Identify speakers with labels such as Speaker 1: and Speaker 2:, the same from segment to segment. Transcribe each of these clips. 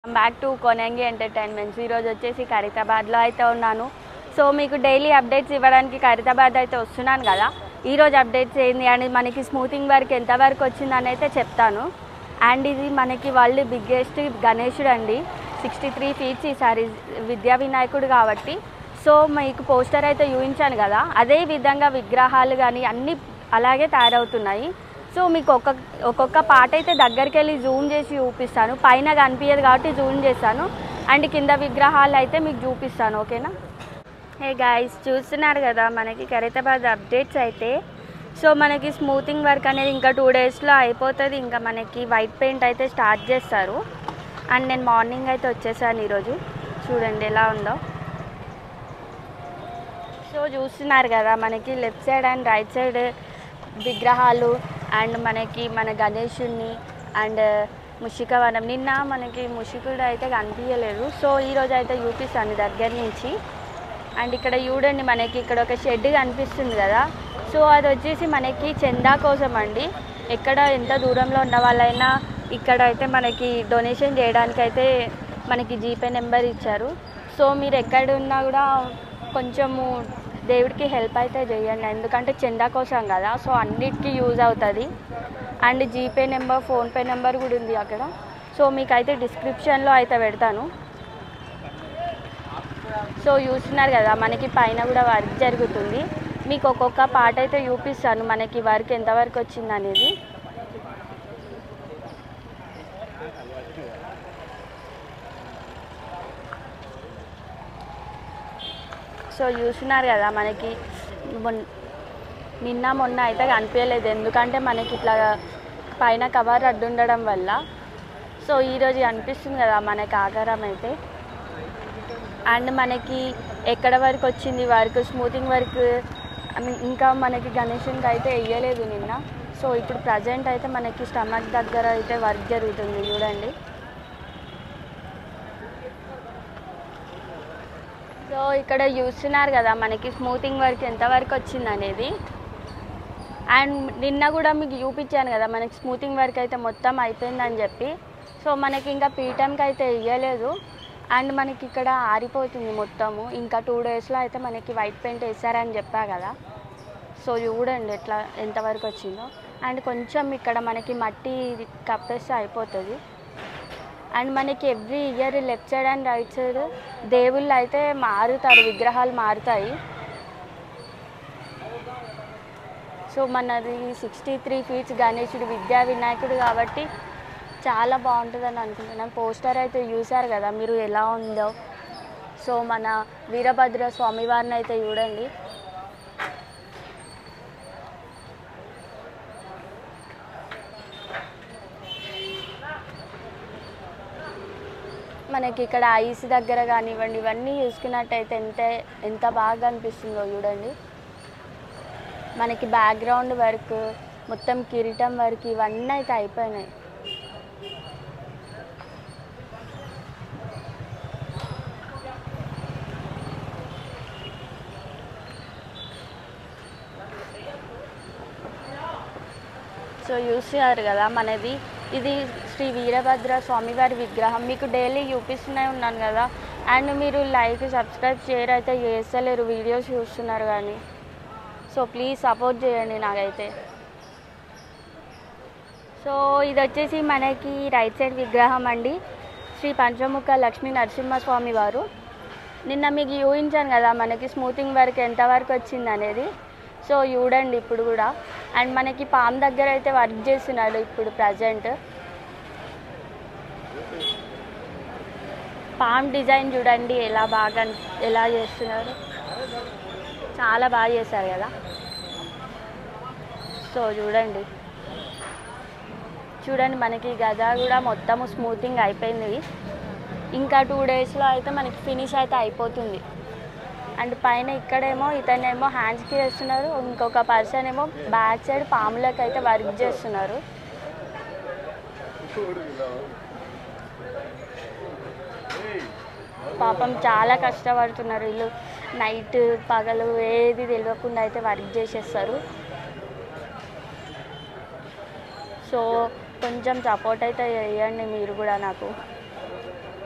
Speaker 1: back to కొనంగి entertainments ఈరోజు వచ్చేసి ఖరీతాబాద్లో అయితే ఉన్నాను సో మీకు డైలీ అప్డేట్స్ ఇవ్వడానికి ఖరీతాబాద్ అయితే వస్తున్నాను కదా ఈరోజు అప్డేట్స్ ఏంది అని మనకి స్మూతింగ్ వర్క్ ఎంతవరకు వచ్చిందని అయితే చెప్తాను అండ్ ఇది మనకి వరల్డ్ బిగ్గెస్ట్ గణేశుడు అండి సిక్స్టీ త్రీ ఫీట్స్ ఈసారి విద్యా వినాయకుడు కాబట్టి సో మీకు పోస్టర్ అయితే చూపించాను కదా అదే విధంగా విగ్రహాలు కానీ అన్నీ అలాగే తయారవుతున్నాయి సో మీకు ఒక్కొక్క ఒక్కొక్క పాట అయితే దగ్గరికి వెళ్ళి జూమ్ చేసి చూపిస్తాను పైన కనిపించదు కాబట్టి జూమ్ చేస్తాను అండ్ కింద విగ్రహాలు అయితే మీకు చూపిస్తాను ఓకేనా హే గాయస్ చూస్తున్నారు కదా మనకి ఖరీతాబాద్ అప్డేట్స్ అయితే సో మనకి స్మూతింగ్ వర్క్ అనేది ఇంకా టూ డేస్లో అయిపోతుంది ఇంకా మనకి వైట్ పెయింట్ అయితే స్టార్ట్ చేస్తారు అండ్ నేను మార్నింగ్ అయితే వచ్చేసాను ఈరోజు చూడండి ఎలా ఉందో సో చూస్తున్నారు కదా మనకి left side and right side విగ్రహాలు అండ్ మనకి మన గణేషుణ్ణి అండ్ ముషికవనం నిన్న మనకి ముషికుడు అయితే కనిపించలేదు సో ఈరోజు అయితే చూపిస్తాను దగ్గర నుంచి అండ్ ఇక్కడ చూడండి మనకి ఇక్కడ ఒక షెడ్ కనిపిస్తుంది కదా సో అది వచ్చేసి మనకి చందా కోసం అండి ఎక్కడ ఎంత దూరంలో ఉన్న వాళ్ళైనా ఇక్కడ అయితే మనకి డొనేషన్ చేయడానికి అయితే మనకి జీపే నెంబర్ ఇచ్చారు సో మీరు ఎక్కడ ఉన్నా కూడా కొంచెము దేవుడికి హెల్ప్ అయితే చేయండి ఎందుకంటే చందా కోసం కదా సో అన్నిటికీ యూజ్ అవుతుంది and GPay number PhonePe number కూడా ఉంది అక్కడ సో మీకైతే డిస్క్రిప్షన్లో అయితే పెడతాను సో చూస్తున్నారు కదా మనకి పైన కూడా వర్క్ జరుగుతుంది మీకు ఒక్కొక్క పాట అయితే చూపిస్తాను మనకి వర్క్ ఎంతవరకు వచ్చింది అనేది సో చూస్తున్నారు కదా మనకి మొన్- నిన్న మొన్న అయితే కనిపించలేదు ఎందుకంటే మనకి ఇట్లా పైన కవర్ అడ్డు ఉండడం వల్ల సో ఈరోజు కనిపిస్తుంది కదా మనకి ఆకారం అయితే అండ్ మనకి ఎక్కడ వరకు వచ్చింది వర్క్ స్మూతింగ్ వర్క్ ఇంకా మనకి గణేషునికి అయితే వేయలేదు నిన్న సో ఇప్పుడు ప్రజెంట్ అయితే మనకి స్టమక్ దగ్గర అయితే వర్క్ జరుగుతుంది చూడండి సో ఇక్కడ చూస్తున్నారు కదా మనకి స్మూతింగ్ వర్క్ ఎంతవరకు వచ్చింది అనేది అండ్ నిన్న కూడా మీకు చూపించాను కదా మనకి స్మూతింగ్ వర్క్ అయితే మొత్తం అయిపోయిందని చెప్పి సో మనకి ఇంకా పీఠంకి అయితే ఇవ్వలేదు అండ్ మనకి ఇక్కడ ఆరిపోతుంది మొత్తము ఇంకా టూ డేస్లో అయితే మనకి వైట్ పెయింట్ వేసారని చెప్పా కదా సో చూడండి ఎట్లా ఎంతవరకు వచ్చిందో అండ్ కొంచెం ఇక్కడ మనకి మట్టి కప్పేస్తే అయిపోతుంది అండ్ మనకి every year left side and right side దేవుళ్ళు అయితే మారుతారు విగ్రహాలు మారుతాయి సో మనది సిక్స్టీ త్రీ ఫీట్స్ గణేశుడు విద్యా వినాయకుడు కాబట్టి చాలా బాగుంటుందని అనుకుంటున్నాను పోస్టర్ అయితే చూసారు కదా మీరు ఎలా ఉందో సో మన వీరభద్ర స్వామి వారిని అయితే చూడండి మనకి ఇక్కడ ఐస్ దగ్గర కానివ్వండి ఇవన్నీ చూసుకున్నట్టయితే ఎంత ఎంత బాగా అనిపిస్తుందో చూడండి మనకి బ్యాక్గ్రౌండ్ వర్క్ మొత్తం కిరీటం వర్క్ ఇవన్నీ అయితే అయిపోయినాయి సో చూస్తున్నారు కదా మనది ఇది శ్రీ వీరభద్ర స్వామివారి విగ్రహం మీకు డైలీ చూపిస్తూనే ఉన్నాను కదా అండ్ మీరు లైక్ సబ్స్క్రైబ్ షేర్ అయితే చేస్తలేరు వీడియోస్ చూస్తున్నారు కానీ సో ప్లీజ్ సపోర్ట్ చేయండి నాకైతే సో ఇది వచ్చేసి మనకి రైట్ సైడ్ విగ్రహం అండి శ్రీ పంచముఖ లక్ష్మీ నరసింహస్వామి వారు నిన్న మీకు చూపించాను కదా మనకి స్మూతింగ్ వర్క్ ఎంతవరకు వచ్చింది అనేది సో చూడండి ఇప్పుడు కూడా అండ్ మనకి పామ్ దగ్గర అయితే వర్క్ చేస్తున్నాడు ఇప్పుడు ప్రజెంట్ పామ్ డిజైన్ చూడండి ఎలా బాగా ఎలా చేస్తున్నారు చాలా బాగా చేశారు కదా సో చూడండి చూడండి మనకి గద కూడా మొత్తము స్మూతింగ్ అయిపోయింది ఇంకా టూ డేస్లో అయితే మనకి ఫినిష్ అయితే అయిపోతుంది అండ్ పైన ఇక్కడేమో ఇతనేమో హ్యాండ్స్కి వేస్తున్నారు ఇంకొక పర్సన్ ఏమో బ్యాక్ సైడ్ పాములకు అయితే వర్క్ చేస్తున్నారు పాపం చాలా కష్టపడుతున్నారు వీళ్ళు నైట్ పగలు ఏది తెలియకుండా అయితే వర్క్ చేసేస్తారు సో కొంచెం సపోర్ట్ అయితే చేయండి మీరు కూడా నాకు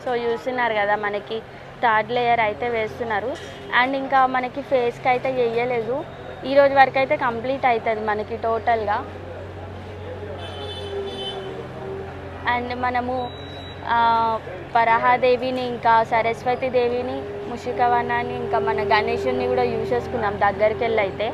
Speaker 1: సో చూస్తున్నారు కదా మనకి థర్డ్ లేయర్ అయితే వేస్తున్నారు అండ్ ఇంకా మనకి ఫేస్కి అయితే వేయలేదు ఈ రోజు వరకు అయితే కంప్లీట్ అవుతుంది మనకి టోటల్గా అండ్ మనము ఆ, వరాహాదేవిని ఇంకా సరస్వతి దేవిని ముషికవనాన్ని ఇంకా మన గణేషుని కూడా యూజ్ చేసుకున్నాం దగ్గరికి వెళ్ళి అయితే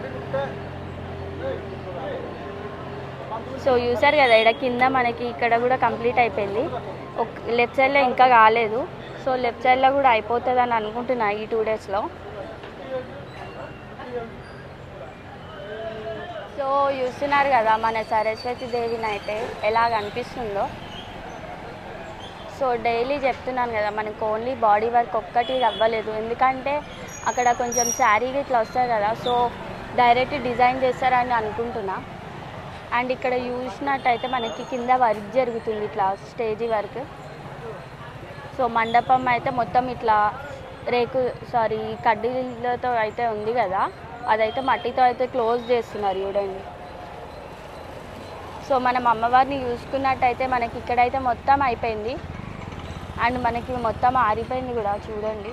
Speaker 1: సో చూసారు కదా ఇక్కడ కింద మనకి ఇక్కడ కూడా కంప్లీట్ అయిపోయింది ఒక లెఫ్ట్ సైడ్లో ఇంకా కాలేదు సో లెఫ్ట్ సైడ్లో కూడా అయిపోతుంది అని అనుకుంటున్నా ఈ టూ డేస్లో సో చూస్తున్నారు కదా మన సరస్వతి దేవిని అయితే ఎలా కనిపిస్తుందో సో డైలీ చెప్తున్నాను కదా మనకు ఓన్లీ బాడీ వర్క్ ఒక్కటి అవ్వలేదు ఎందుకంటే అక్కడ కొంచెం శారీ ఇట్లా వస్తుంది కదా సో డైరెక్ట్ డిజైన్ చేస్తారని అనుకుంటున్నా అండ్ ఇక్కడ చూసినట్టయితే మనకి కింద వర్క్ జరుగుతుంది ఇట్లా స్టేజీ వర్క్ సో మండపం అయితే మొత్తం ఇట్లా రేకు సారీ కడ్డీలతో అయితే ఉంది కదా అదైతే మట్టితో అయితే క్లోజ్ చేస్తున్నారు చూడండి సో మనం అమ్మవారిని చూసుకున్నట్టయితే మనకి ఇక్కడైతే మొత్తం అయిపోయింది అండ్ మనకి మొత్తం ఆరిపోయింది కూడా చూడండి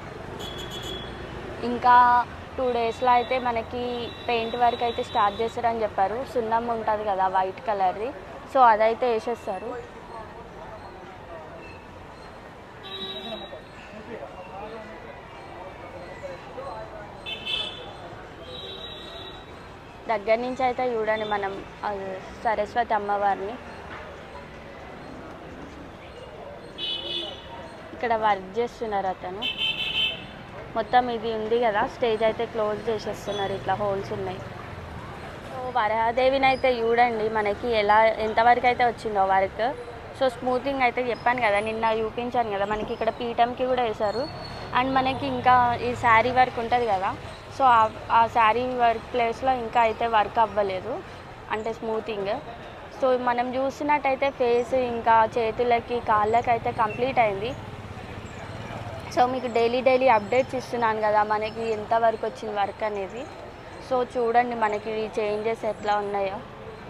Speaker 1: ఇంకా టూ డేస్లో అయితే మనకి పెయింట్ వర్క్ అయితే స్టార్ట్ చేస్తారని చెప్పారు సున్నం ఉంటుంది కదా వైట్ కలర్ది సో అదైతే వేసేస్తారు దగ్గర నుంచి అయితే చూడండి మనం అది సరస్వతి అమ్మవారిని ఇక్కడ వర్క్ చేస్తున్నారు అతను మొత్తం ఇది ఉంది కదా స్టేజ్ అయితే క్లోజ్ చేసేస్తున్నారు ఇట్లా హోల్స్ ఉన్నాయి సో వరహాదేవిని అయితే చూడండి మనకి ఎలా ఎంతవరకు అయితే వచ్చిందో వర్క్ సో స్మూతింగ్ అయితే చెప్పాను కదా నిన్న చూపించాను కదా మనకి ఇక్కడ పీఠంకి కూడా వేశారు అండ్ మనకి ఇంకా ఈ శారీ వర్క్ ఉంటుంది కదా సో ఆ- ఆ శారీ వర్క్ ప్లేస్లో ఇంకా అయితే వర్క్ అవ్వలేదు అంటే స్మూతింగ్ సో మనం చూసినట్టయితే ఫేస్ ఇంకా చేతులకి కాళ్ళకి అయితే కంప్లీట్ అయింది సో మీకు డైలీ డైలీ అప్డేట్స్ ఇస్తున్నాను కదా మనకి ఎంత వరకు వచ్చింది వర్క్ అనేది సో చూడండి మనకి ఈ చేంజెస్ ఎట్లా ఉన్నాయో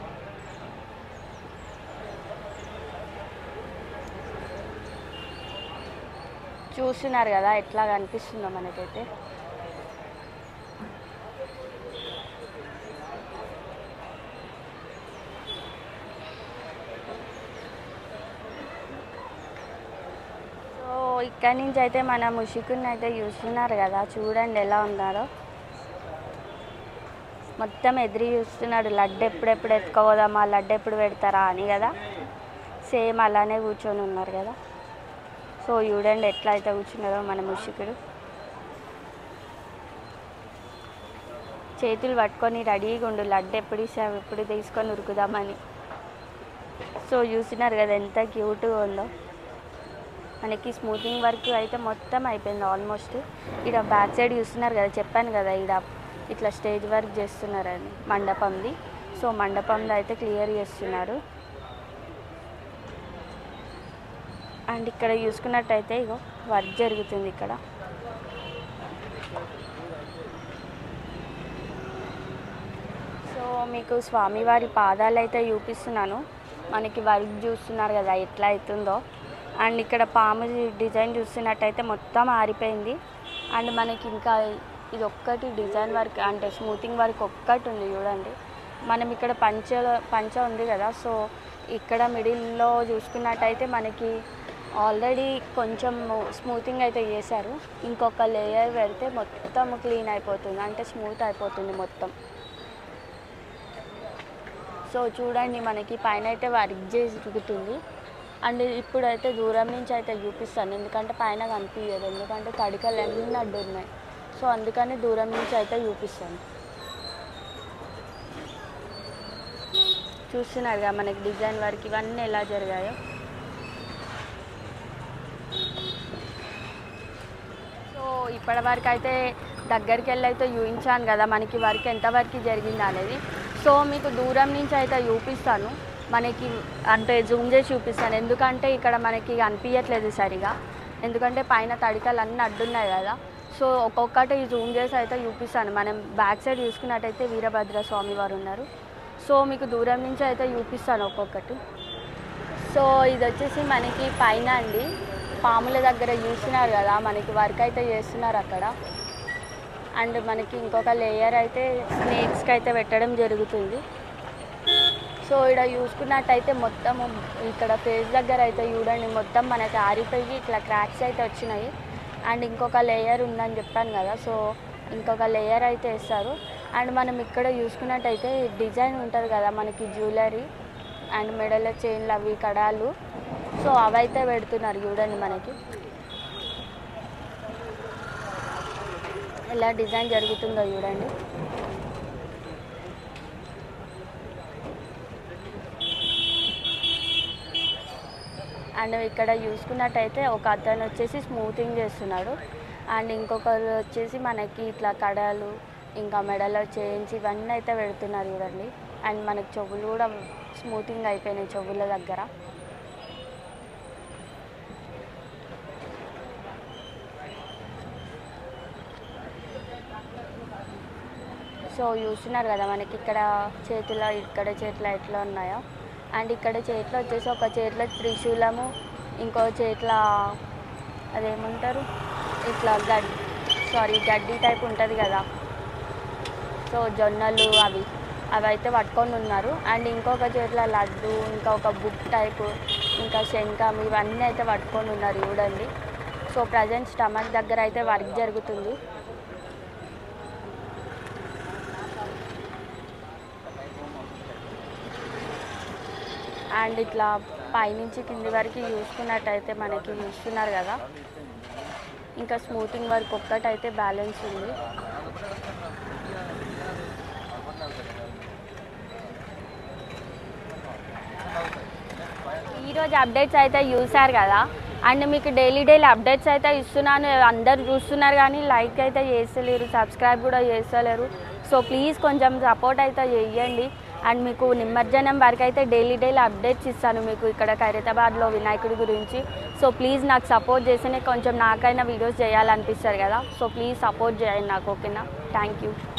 Speaker 1: చూస్తున్నారు కదా ఎట్లా కనిపిస్తుందో మనకైతే సో ఇక్కడ నుంచి అయితే మన ముషికుని అయితే చూస్తున్నారు కదా చూడండి ఎలా ఉన్నారో మొత్తం ఎదిరి చూస్తున్నాడు లడ్డు ఎప్పుడెప్పుడు ఎత్తుకోదామా లడ్డు ఎప్పుడు పెడతారా అని కదా సేమ్ అలానే కూర్చొని ఉన్నారు కదా సో చూడండి ఎట్లా అయితే కూర్చున్నారో మన ముషికుడు చేతులు పట్టుకొని రెడీగా ఉండు లడ్డు ఎప్పుడు ఇస్తాం ఎప్పుడు తీసుకొని ఉరుకుదామని సో చూస్తున్నారు కదా ఎంత క్యూట్గా ఉందో మనకి స్మూతింగ్ వర్క్ అయితే మొత్తం అయిపోయింది ఆల్మోస్ట్ ఇక్కడ బ్యాక్ సైడ్ చూస్తున్నారు కదా చెప్పాను కదా ఇక్కడ ఇట్లా స్టేజ్ వర్క్ చేస్తున్నారని మండపంది సో మండపంలో అయితే క్లియర్ చేస్తున్నారు అండ్ ఇక్కడ చూసుకున్నట్టయితే ఇగో వర్క్ జరుగుతుంది ఇక్కడ సో మీకు స్వామివారి పాదాలు అయితే చూపిస్తున్నాను మనకి వర్క్ చూస్తున్నారు కదా ఎట్లా అవుతుందో అండ్ ఇక్కడ పాము డిజైన్ చూస్తున్నట్టయితే మొత్తం ఆరిపోయింది అండ్ మనకి ఇంకా ఇది ఒక్కటి డిజైన్ వర్క్ అంటే స్మూతింగ్ వర్క్ ఒక్కటి ఉంది చూడండి మనం ఇక్కడ పంచ పంచ ఉంది కదా సో ఇక్కడ మిడిల్లో చూసుకున్నట్టయితే మనకి ఆల్రెడీ కొంచెం స్మూతింగ్ అయితే చేశారు ఇంకొక లేయర్ పెడితే మొత్తం క్లీన్ అయిపోతుంది అంటే స్మూత్ అయిపోతుంది మొత్తం సో చూడండి మనకి పైన అయితే వర్క్ జరుగుతుంది అండ్ ఇప్పుడైతే దూరం నుంచి అయితే చూపిస్తాను ఎందుకంటే పైన కనిపించదు ఎందుకంటే తడికలు అన్నీ అడ్డు ఉన్నాయి సో అందుకని దూరం నుంచి అయితే చూపిస్తాను చూస్తున్నారుగా మనకి డిజైన్ వర్క్ ఇవన్నీ ఎలా జరిగాయో సో ఇప్పటి వరకు అయితే దగ్గరికి వెళ్ళి అయితే చూపించాను కదా మనకి వర్క్ ఎంతవరకు జరిగింది అనేది సో మీకు దూరం నుంచి అయితే చూపిస్తాను మనకి అంటే జూమ్ చేసి చూపిస్తాను ఎందుకంటే ఇక్కడ మనకి అనిపించట్లేదు సరిగా ఎందుకంటే పైన తడికలు అన్నీ అడ్డున్నాయి కదా సో ఒక్కొక్కటి జూమ్ చేసి అయితే చూపిస్తాను మనం బ్యాక్ సైడ్ చూసుకున్నట్టయితే వీరభద్ర స్వామి వారు ఉన్నారు సో మీకు దూరం నుంచి అయితే చూపిస్తాను ఒక్కొక్కటి సో ఇది వచ్చేసి మనకి పైన అండి పాముల దగ్గర చూస్తున్నారు కదా మనకి వర్క్ అయితే చేస్తున్నారు అక్కడ అండ్ మనకి ఇంకొక లేయర్ అయితే స్నేక్స్కి అయితే పెట్టడం జరుగుతుంది సో ఇక్కడ చూసుకున్నట్టయితే మొత్తం ఇక్కడ ఫేస్ దగ్గర అయితే చూడండి మొత్తం మనకి ఆరిపోయి ఇట్లా క్రాక్స్ అయితే వచ్చినాయి అండ్ ఇంకొక లేయర్ ఉందని చెప్పాను కదా సో ఇంకొక లేయర్ అయితే వేస్తారు అండ్ మనం ఇక్కడ చూసుకున్నట్టయితే డిజైన్ ఉంటుంది కదా మనకి జ్యువెలరీ అండ్ మెడల చైన్లు అవి కడాలు సో అవైతే పెడుతున్నారు చూడండి మనకి ఎలా డిజైన్ జరుగుతుందో చూడండి అండ్ ఇక్కడ చూసుకున్నట్టయితే ఒక అతను వచ్చేసి స్మూతింగ్ చేస్తున్నాడు అండ్ ఇంకొకరు వచ్చేసి మనకి ఇట్లా కడలు ఇంకా మెడలో చైన్స్ ఇవన్నీ అయితే పెడుతున్నారు చూడండి అండ్ మనకి చెవులు కూడా స్మూతింగ్ అయిపోయినాయి చెవుల దగ్గర సో చూస్తున్నారు కదా మనకి ఇక్కడ చేతిలో ఇక్కడ చేతిలో ఎట్లా ఉన్నాయో అండ్ ఇక్కడ చేతిలో వచ్చేసి ఒక చేతిలో త్రిశూలము ఇంకో చేతిలో అదేమంటారు ఇట్లా గడ్డి సారీ గడ్డి టైప్ ఉంటుంది కదా సో జొన్నలు అవి అవి అయితే పట్టుకొని ఉన్నారు అండ్ ఇంకొక చేతిలో లడ్డు ఇంకా ఒక బుక్ టైపు ఇంకా శంఖం ఇవన్నీ అయితే పట్టుకొని ఉన్నారు చూడండి సో ప్రజెంట్ స్టమక్ దగ్గర అయితే వర్క్ జరుగుతుంది అండ్ ఇట్లా పైనుంచి కింది వరకు చూసుకున్నట్టయితే మనకి చూస్తున్నారు కదా ఇంకా స్మూతింగ్ వర్క్ ఒక్కటైతే బ్యాలెన్స్ ఉంది ఈరోజు అప్డేట్స్ అయితే చూసారు కదా అండ్ మీకు డైలీ డైలీ అప్డేట్స్ అయితే ఇస్తున్నాను అందరు చూస్తున్నారు కానీ లైక్ అయితే చేస్తలేరు సబ్స్క్రైబ్ కూడా చేస్తలేరు సో ప్లీజ్ కొంచెం సపోర్ట్ అయితే చేయండి అండ్ మీకు నిమజ్జనం వరకు అయితే డైలీ డైలీ అప్డేట్స్ ఇస్తాను మీకు ఇక్కడ ఖైరతాబాద్లో వినాయకుడి గురించి సో ప్లీజ్ నాకు సపోర్ట్ చేస్తేనే కొంచెం నాకైనా వీడియోస్ చేయాలనిపిస్తారు కదా సో ప్లీజ్ సపోర్ట్ చేయండి నాకు ఓకేనా థ్యాంక్ యూ